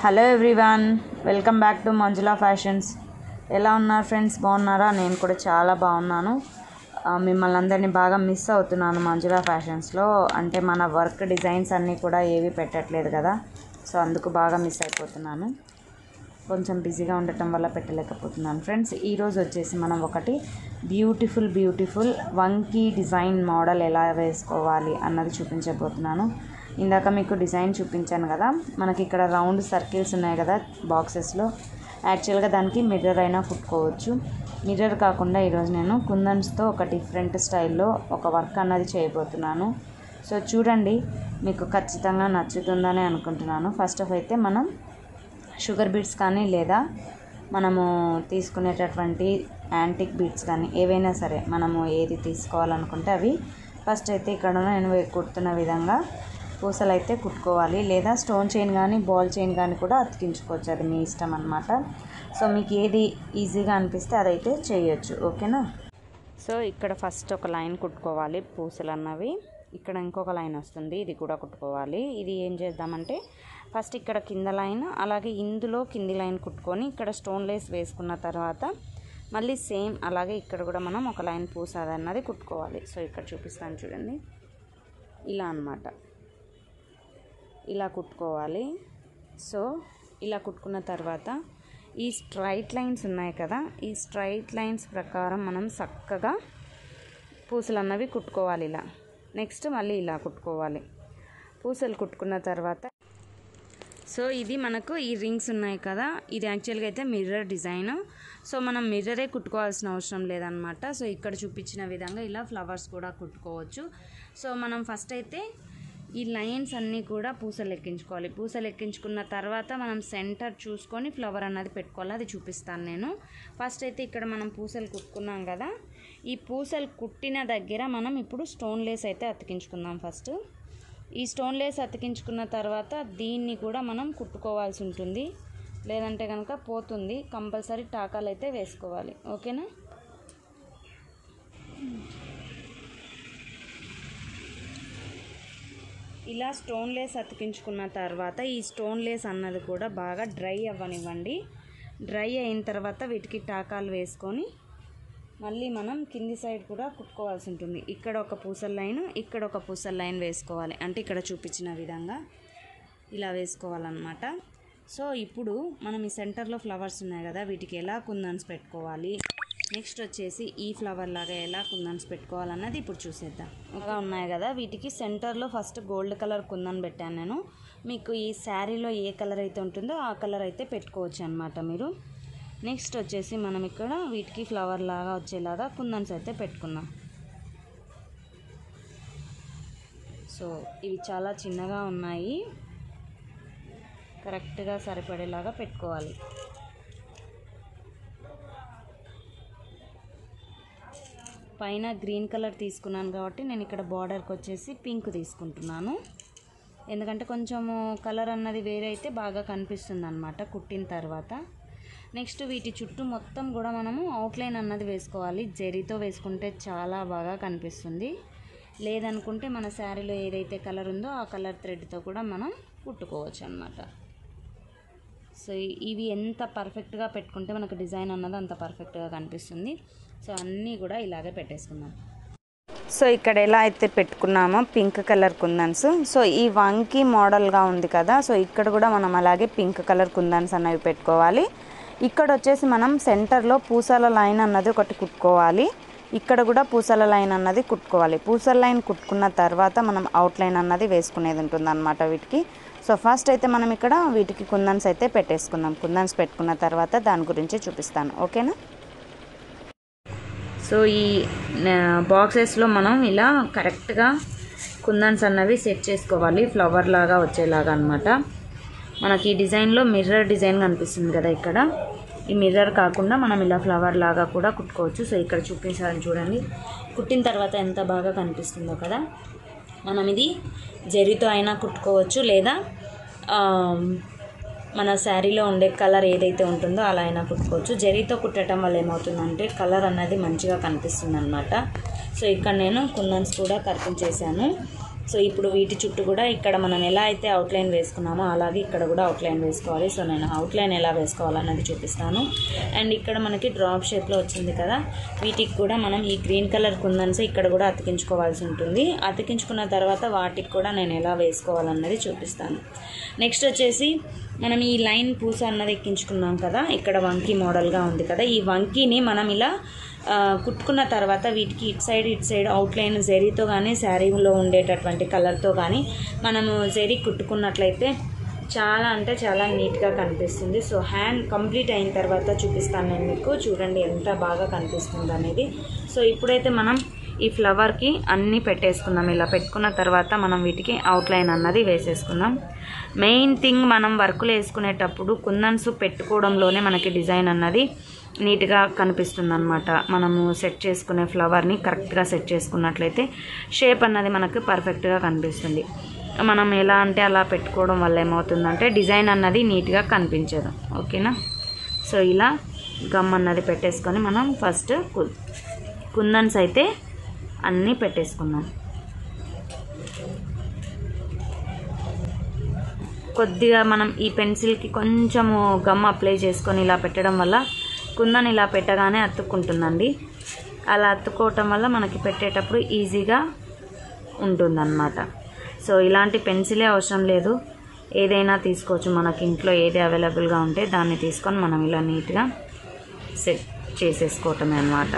hello everyone welcome back to Manjula fashions ఎలా ఉన్నారు friends బాగున్నారా నేను కూడా చాలా బాగున్నాను ఆ, మిమ్మల్ని అందరినీ బాగా మిస్ అవుతున్నాను మంజులా ఫ్యాషన్స్లో అంటే మన వర్క్ డిజైన్స్ అన్నీ కూడా ఏవి పెట్టట్లేదు కదా సో అందుకు బాగా మిస్ అయిపోతున్నాను కొంచెం బిజీగా ఉండటం వల్ల పెట్టలేకపోతున్నాను ఫ్రెండ్స్ ఈరోజు వచ్చేసి మనం ఒకటి బ్యూటిఫుల్ బ్యూటిఫుల్ వంకీ డిజైన్ మోడల్ ఎలా వేసుకోవాలి అన్నది చూపించబోతున్నాను ఇందాక మీకు డిజైన్ చూపించాను కదా మనకి ఇక్కడ రౌండ్ సర్కిల్స్ ఉన్నాయి కదా బాక్సెస్లో యాక్చువల్గా దానికి మిర్రర్ అయినా కుట్టుకోవచ్చు మిర్రర్ కాకుండా ఈరోజు నేను కుందన్స్తో ఒక డిఫరెంట్ స్టైల్లో ఒక వర్క్ అన్నది చేయబోతున్నాను సో చూడండి మీకు ఖచ్చితంగా నచ్చుతుందని అనుకుంటున్నాను ఫస్ట్ ఆఫ్ అయితే మనం షుగర్ బీట్స్ కానీ లేదా మనము తీసుకునేటటువంటి యాంటిక్ బీట్స్ కానీ ఏవైనా సరే మనము ఏది తీసుకోవాలనుకుంటే అవి ఫస్ట్ అయితే ఇక్కడ నేను వే- కుడుతున్న విధంగా పూసలు అయితే కుట్టుకోవాలి లేదా స్టోన్ చైన్ కానీ బాల్ చైన్ కానీ కూడా అతికించుకోవచ్చు అది మీ ఇష్టం అనమాట సో మీకు ఏది ఈజీగా అనిపిస్తే అదైతే చేయొచ్చు ఓకేనా సో ఇక్కడ ఫస్ట్ ఒక లైన్ కుట్టుకోవాలి పూసలు అన్నవి ఇక్కడ ఇంకొక లైన్ వస్తుంది ఇది కూడా కుట్టుకోవాలి ఇది ఏం చేద్దామంటే ఫస్ట్ ఇక్కడ కింద లైన్ అలాగే ఇందులో కింది లైన్ కుట్టుకొని ఇక్కడ స్టోన్ లేస్ వేసుకున్న తర్వాత మళ్ళీ సేమ్ అలాగే ఇక్కడ కూడా మనం ఒక లైన్ పూస అన్నది కుట్టుకోవాలి సో ఇక్కడ చూపిస్తాను చూడండి ఇలా అన్నమాట ఇలా కుట్టుకోవాలి సో ఇలా కుట్టుకున్న తర్వాత ఈ స్ట్రైట్ లైన్స్ ఉన్నాయి కదా ఈ స్ట్రైట్ లైన్స్ ప్రకారం మనం చక్కగా పూసలు అన్నవి కుట్టుకోవాలి ఇలా నెక్స్ట్ మళ్ళీ ఇలా కుట్టుకోవాలి పూసలు కుట్టుకున్న తర్వాత సో ఇది మనకు ఈ రింగ్స్ ఉన్నాయి కదా ఇది యాక్చువల్గా అయితే మిర్రర్ డిజైన్ సో మనం మిర్రరే కుట్టుకోవాల్సిన అవసరం లేదనమాట సో ఇక్కడ చూపించిన విధంగా ఇలా ఫ్లవర్స్ కూడా కుట్టుకోవచ్చు సో మనం ఫస్ట్ అయితే ఈ లైన్స్ అన్నీ కూడా పూసలు ఎక్కించుకోవాలి పూసలు ఎక్కించుకున్న తర్వాత మనం సెంటర్ చూసుకొని ఫ్లవర్ అన్నది పెట్టుకోవాలి అది చూపిస్తాను నేను ఫస్ట్ అయితే ఇక్కడ మనం పూసలు కుట్టుకున్నాం కదా ఈ పూసలు కుట్టిన దగ్గర మనం ఇప్పుడు స్టోన్ లేస్ అయితే అతికించుకుందాం ఫస్ట్ ఈ స్టోన్ లేస్ అతికించుకున్న తర్వాత దీన్ని కూడా మనం కుట్టుకోవాల్సి ఉంటుంది లేదంటే కనుక పోతుంది కంపల్సరీ టాకాలు అయితే వేసుకోవాలి ఓకేనా ఇలా స్టోన్ లేస్ అతికించుకున్న తర్వాత ఈ స్టోన్ లేస్ అన్నది కూడా బాగా డ్రై అవ్వనివ్వండి డ్రై అయిన తర్వాత వీటికి టాకాలు వేసుకొని మళ్ళీ మనం కింది సైడ్ కూడా కుట్టుకోవాల్సి ఉంటుంది ఇక్కడ ఒక పూసల లైన్ ఇక్కడ ఒక పూసల లైన్ వేసుకోవాలి అంటే ఇక్కడ చూపించిన విధంగా ఇలా వేసుకోవాలన్నమాట సో ఇప్పుడు మనం ఈ సెంటర్లో ఫ్లవర్స్ ఉన్నాయి కదా వీటికి ఎలా కుందన్స్ పెట్టుకోవాలి నెక్స్ట్ వచ్చేసి ఈ ఫ్లవర్ లాగా ఎలా కుందన్స్ పెట్టుకోవాలన్నది ఇప్పుడు చూసేద్దాం ఒక ఉన్నాయి కదా వీటికి సెంటర్లో ఫస్ట్ గోల్డ్ కలర్ కుందన్ పెట్టాను నేను మీకు ఈ శారీలో ఏ కలర్ అయితే ఉంటుందో ఆ కలర్ అయితే పెట్టుకోవచ్చు అనమాట మీరు నెక్స్ట్ వచ్చేసి మనం ఇక్కడ వీటికి ఫ్లవర్ లాగా వచ్చేలాగా కుందన్స్ అయితే పెట్టుకుందాం సో ఇవి చాలా చిన్నగా ఉన్నాయి కరెక్ట్గా సరిపడేలాగా పెట్టుకోవాలి పైన గ్రీన్ కలర్ తీసుకున్నాను కాబట్టి నేను ఇక్కడ బార్డర్కి వచ్చేసి పింక్ తీసుకుంటున్నాను ఎందుకంటే కొంచెము కలర్ అన్నది వేరే అయితే బాగా కనిపిస్తుంది అనమాట కుట్టిన తర్వాత నెక్స్ట్ వీటి చుట్టూ మొత్తం కూడా మనము అవుట్లైన్ అన్నది వేసుకోవాలి జరీతో వేసుకుంటే చాలా బాగా కనిపిస్తుంది లేదనుకుంటే మన శారీలో ఏదైతే కలర్ ఉందో ఆ కలర్ థ్రెడ్తో కూడా మనం కుట్టుకోవచ్చు అనమాట సో ఇవి ఎంత పర్ఫెక్ట్గా పెట్టుకుంటే మనకు డిజైన్ అన్నది అంత పర్ఫెక్ట్గా కనిపిస్తుంది సో అన్నీ కూడా ఇలాగే పెట్టేసుకుందాం సో ఇక్కడ ఎలా అయితే పెట్టుకున్నామో పింక్ కలర్ కుందన్స్ సో ఈ వంకీ మోడల్గా ఉంది కదా సో ఇక్కడ కూడా మనం అలాగే పింక్ కలర్ కుందన్స్ అనేవి పెట్టుకోవాలి ఇక్కడ వచ్చేసి మనం సెంటర్లో పూసల లైన్ అన్నది ఒకటి కుట్టుకోవాలి ఇక్కడ కూడా పూసల లైన్ అన్నది కుట్టుకోవాలి పూసల లైన్ కుట్టుకున్న తర్వాత మనం అవుట్ లైన్ అన్నది వేసుకునేది ఉంటుంది అనమాట వీటికి సో ఫస్ట్ అయితే మనం ఇక్కడ వీటికి కుందన్స్ అయితే పెట్టేసుకుందాం కుందన్స్ పెట్టుకున్న తర్వాత దాని గురించి చూపిస్తాను ఓకేనా సో ఈ బాక్సెస్లో మనం ఇలా కరెక్ట్గా కుందన్స్ అన్నవి సెట్ చేసుకోవాలి ఫ్లవర్ లాగా వచ్చేలాగా అనమాట మనకి ఈ డిజైన్లో మిర్రర్ డిజైన్ కనిపిస్తుంది కదా ఇక్కడ ఈ మిర్రర్ కాకుండా మనం ఇలా ఫ్లవర్ లాగా కూడా కుట్టుకోవచ్చు సో ఇక్కడ చూపించాలని చూడండి కుట్టిన తర్వాత ఎంత బాగా కనిపిస్తుందో కదా మనం ఇది జరీతో అయినా కుట్టుకోవచ్చు లేదా ఆ, మన శారీలో ఉండే కలర్ ఏదైతే ఉంటుందో అలా అయినా కుట్టుకోవచ్చు జరీతో కుట్టడం వల్ల ఏమవుతుందంటే కలర్ అన్నది మంచిగా కనిపిస్తుంది అనమాట సో ఇక్కడ నేను కుందన్స్ కూడా కరిపించేసాను సో ఇప్పుడు వీటి చుట్టూ కూడా ఇక్కడ మనం ఎలా అయితే అవుట్లైన్ వేసుకున్నామో అలాగే ఇక్కడ కూడా అవుట్లైన్ వేసుకోవాలి సో నేను అవుట్లైన్ ఎలా వేసుకోవాలన్నది చూపిస్తాను అండ్ ఇక్కడ మనకి డ్రాప్ షేప్లో వచ్చింది కదా వీటికి కూడా మనం ఈ గ్రీన్ కలర్ కుందన్స్ ఇక్కడ కూడా అతికించుకోవాల్సి ఉంటుంది అతికించుకున్న తర్వాత వాటికి కూడా నేను ఎలా వేసుకోవాలన్నది చూపిస్తాను నెక్స్ట్ వచ్చేసి మనం ఈ లైన్ పూస అన్నది ఎక్కించుకున్నాం కదా ఇక్కడ వంకీ మోడల్గా ఉంది కదా ఈ వంకీని మనం ఇలా ఆ, కుట్టుకున్న తర్వాత వీటికి ఇటు సైడ్ ఇటు సైడ్ అవుట్లైన్ జెరీతో కానీ శారీలో ఉండేటటువంటి కలర్తో కానీ మనము జెరీ కుట్టుకున్నట్లయితే చాలా అంటే చాలా నీట్గా కనిపిస్తుంది సో హ్యాండ్ కంప్లీట్ అయిన తర్వాత చూపిస్తాను నేను మీకు చూడండి ఎంత బాగా కనిపిస్తుంది అనేది సో ఇప్పుడైతే మనం ఈ ఫ్లవర్కి అన్నీ పెట్టేసుకుందాం ఇలా పెట్టుకున్న తర్వాత మనం వీటికి అవుట్లైన్ అన్నది వేసేసుకుందాం మెయిన్ థింగ్ మనం వర్కులు వేసుకునేటప్పుడు కుందన్స్ పెట్టుకోవడంలోనే మనకి డిజైన్ అన్నది నీట్గా కనిపిస్తుంది అనమాట మనము సెట్ చేసుకునే ఫ్లవర్ని కరెక్ట్గా సెట్ చేసుకున్నట్లయితే షేప్ అన్నది మనకు పర్ఫెక్ట్గా కనిపిస్తుంది మనం ఎలా అంటే అలా పెట్టుకోవడం వల్ల ఏమవుతుందంటే డిజైన్ అన్నది నీట్గా కనిపించదు ఓకేనా సో ఇలా గమ్ అన్నది పెట్టేసుకొని మనం ఫస్ట్ కు- కుందన్స్ అయితే అన్నీ పెట్టేసుకుందాం కొద్దిగా మనం ఈ పెన్సిల్కి కొంచెము గమ్ అప్లై చేసుకొని ఇలా పెట్టడం వల్ల కుందని ఇలా పెట్టగానే అతుక్కుంటుందండి అలా అతుక్కోవటం వల్ల మనకి పెట్టేటప్పుడు ఈజీగా ఉంటుందన్నమాట సో ఇలాంటి పెన్సిలే అవసరం లేదు ఏదైనా తీసుకోవచ్చు మనకి ఇంట్లో ఏది అవైలబుల్గా ఉంటే దాన్ని తీసుకొని మనం ఇలా నీట్గా సెట్ చేసేసుకోవటమే అన్నమాట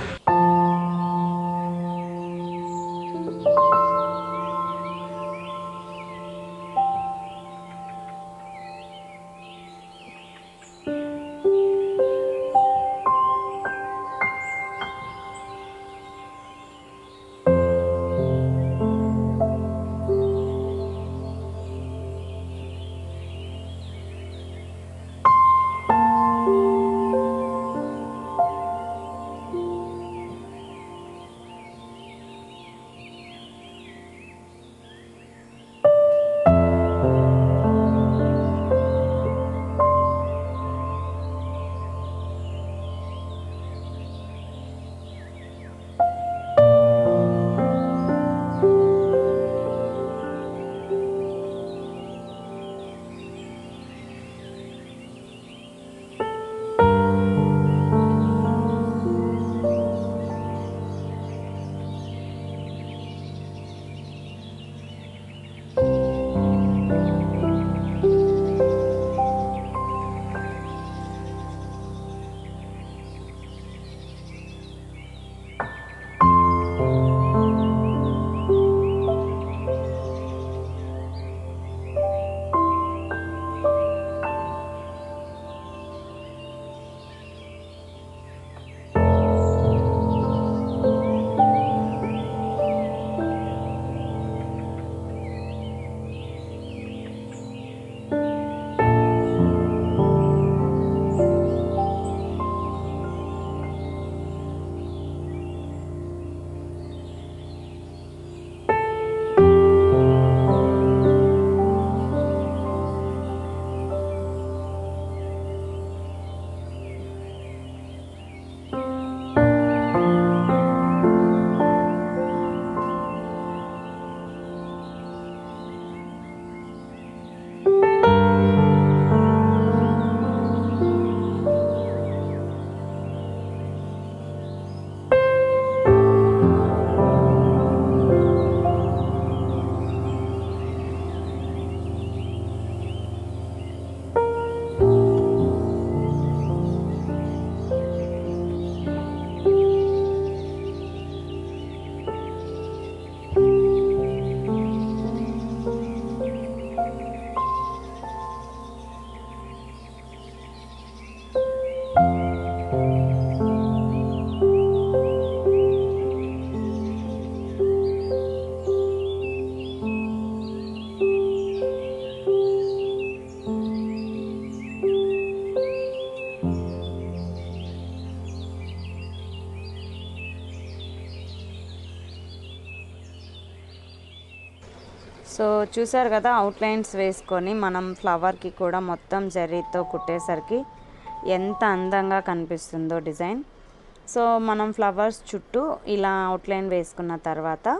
సో చూసారు కదా అవుట్లైన్స్ వేసుకొని మనం ఫ్లవర్కి కూడా మొత్తం జరీతో కుట్టేసరికి ఎంత అందంగా కనిపిస్తుందో డిజైన్ సో మనం ఫ్లవర్స్ చుట్టూ ఇలా అవుట్లైన్ వేసుకున్న తర్వాత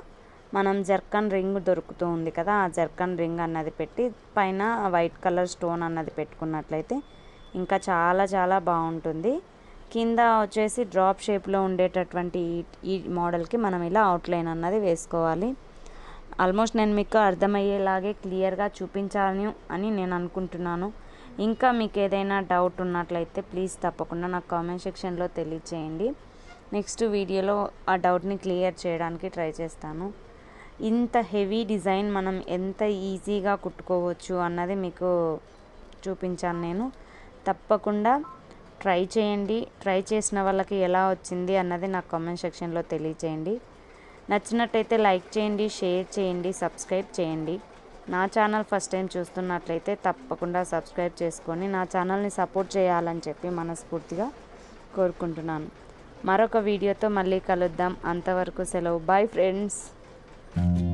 మనం జర్కన్ రింగ్ దొరుకుతూ ఉంది కదా ఆ జర్కన్ రింగ్ అన్నది పెట్టి పైన వైట్ కలర్ స్టోన్ అన్నది పెట్టుకున్నట్లయితే ఇంకా చాలా చాలా బాగుంటుంది కింద వచ్చేసి డ్రాప్ షేప్లో ఉండేటటువంటి ఈ- ఈ మోడల్కి మనం ఇలా అవుట్లైన్ అన్నది వేసుకోవాలి ఆల్మోస్ట్ నేను మీకు అర్థమయ్యేలాగే క్లియర్గా చూపించాను అని నేను అనుకుంటున్నాను ఇంకా మీకు ఏదైనా డౌట్ ఉన్నట్లయితే ప్లీజ్ తప్పకుండా నాకు కామెంట్ సెక్షన్లో తెలియచేయండి నెక్స్ట్ వీడియోలో ఆ డౌట్ని క్లియర్ చేయడానికి ట్రై చేస్తాను ఇంత హెవీ డిజైన్ మనం ఎంత ఈజీగా కుట్టుకోవచ్చు అన్నది మీకు చూపించాను నేను తప్పకుండా ట్రై చేయండి ట్రై చేసిన వాళ్ళకి ఎలా వచ్చింది అన్నది నాకు కామెంట్ సెక్షన్లో తెలియచేయండి నచ్చినట్టయితే లైక్ చేయండి షేర్ చేయండి సబ్స్క్రైబ్ చేయండి నా ఛానల్ ఫస్ట్ టైం చూస్తున్నట్లయితే తప్పకుండా సబ్స్క్రైబ్ చేసుకొని నా ఛానల్ని సపోర్ట్ చేయాలని చెప్పి మనస్ఫూర్తిగా కోరుకుంటున్నాను మరొక వీడియోతో మళ్ళీ కలుద్దాం అంతవరకు సెలవు బాయ్ ఫ్రెండ్స్